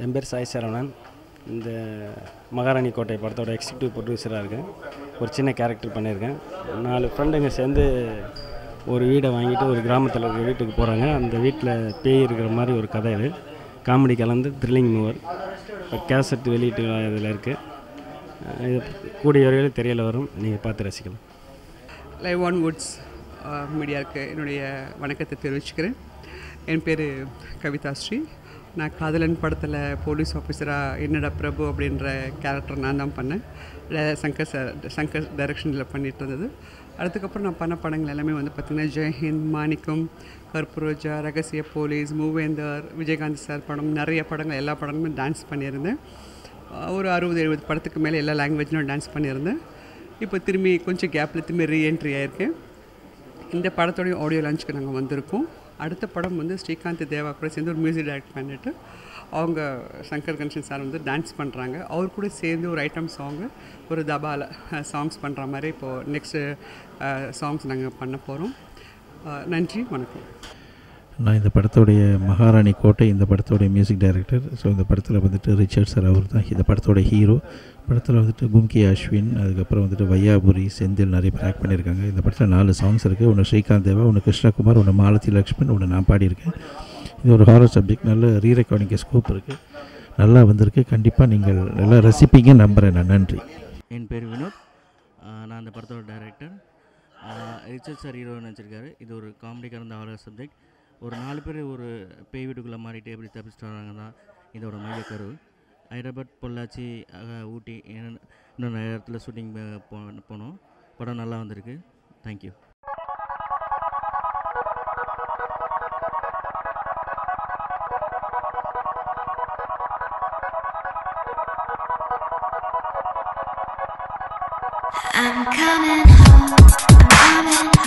என் பேர் சாய் சரவணன் இந்த மகாராணி கோட்டை படத்தோட எக்ஸிக்யூட்டிவ் ப்ரொடியூசராக இருக்கேன் ஒரு சின்ன கேரக்டர் பண்ணியிருக்கேன் நாலு ஃப்ரெண்டுங்க சேர்ந்து ஒரு வீடை வாங்கிட்டு ஒரு கிராமத்தில் இருக்கிற வீட்டுக்கு போகிறாங்க அந்த வீட்டில் பேய் இருக்கிற மாதிரி ஒரு கதை இது காமெடி கலந்து த்ரில்லிங் மூவர் இப்போ கேசட் வெளியீட்டு இதில் இருக்குது இது கூடிய வரையில் தெரியல வரும் நீங்கள் பார்த்து ரசிக்கலாம் லைவ் ஒன் வுட்ஸ் மீடியாவுக்கு என்னுடைய வணக்கத்தை தெரிவிச்சுக்கிறேன் என் பேர் கவிதா ஸ்ரீ நான் காதலன் படத்தில் போலீஸ் ஆஃபீஸராக என்னடா பிரபு அப்படின்ற கேரக்டர் நான் தான் பண்ணேன் ட- சங்கர் சார் சங்கர் டைரக்ஷனில் பண்ணிட்டு இருந்தது அதுக்கப்புறம் நான் பண்ண படங்கள் எல்லாமே வந்து பார்த்திங்கன்னா ஜெயஹிந்த் மாணிக்கம் கற்பூரோஜா ரகசிய போலீஸ் மூவேந்தர் விஜயகாந்த் சார் படம் நிறைய படங்கள் எல்லா படங்களுமே டான்ஸ் பண்ணியிருந்தேன் அஹ் ஒரு அறுபது எழுபது படத்துக்கு மேலே எல்லா லாங்குவேஜ்லையும் டான்ஸ் பண்ணியிருந்தேன் இப்போ திரும்பி கொஞ்சம் கேப்பில் திரும்பி ரீஎன்ட்ரி ஆயிருக்கேன் இந்த படத்தோடைய ஆடியோ லான்ச்சுக்கு நாங்கள் வந்திருக்கோம் அடுத்த படம் வந்து ஸ்ரீகாந்த் தேவா கூட சேர்ந்து ஒரு மியூசிக் டைரக்ட் பண்ணிட்டு அவங்க சங்கர் கணேசன் சார் வந்து டான்ஸ் பண்ணுறாங்க அவர் கூட சேர்ந்து ஒரு ஐட்டம் சாங்கு ஒரு தபால சாங்ஸ் பண்ணுற மாதிரி இப்போது நெக்ஸ்ட்டு சாங்ஸ் நாங்கள் பண்ண போகிறோம் நன்றி வணக்கம் நான் இந்த படத்தோடைய மகாராணி கோட்டை இந்த படத்தோடைய மியூசிக் டைரக்டர் ஸோ இந்த படத்தில் வந்துட்டு ரிச்சர்ட் சார் அவர் தான் இந்த படத்தோட ஹீரோ படத்தில் வந்துட்டு கும்கி அஸ்வின் அதுக்கப்புறம் வந்துட்டு வையாபுரி செந்தில் நிறைய பேர் ஆக்ட் பண்ணியிருக்காங்க இந்த படத்தில் நாலு சாங்ஸ் இருக்குது ஒன்று ஸ்ரீகாந்த் தேவா ஒன்று கிருஷ்ணகுமார் ஒன்று மாலதி லக்ஷ்மண் ஒன்று நான் பாடியிருக்கேன் இது ஒரு ஹாரர் சப்ஜெக்ட் நல்ல ரீ ரெக்கார்டிங்கு ஸ்கோப் இருக்குது நல்லா வந்திருக்கு கண்டிப்பாக நீங்கள் நல்லா ரசிப்பீங்க நம்புகிறேன் நான் நன்றி என் பேர் வினோத் ஆஹ் நான் அந்த படத்தோட டைரக்டர் ரிச்சர்ட் சார் ஹீரோ நினச்சிருக்காரு இது ஒரு காமெடி கலந்த ஹாரர் சப்ஜெக்ட் ஒரு நாலு பேர் ஒரு பேய் வீட்டுக்குள்ளே மாறிட்டு எப்படி தப்பிச்சிட்டு வராங்க தான் இதோட மையக்கரு ஹைதராபாத் பொள்ளாச்சி ஆஹ் ஊட்டி இன்னும் இன்னும் நிறைய இடத்துல ஷூட்டிங் போனோம் படம் நல்லா வந்திருக்கு thank you I'm coming home. I'm coming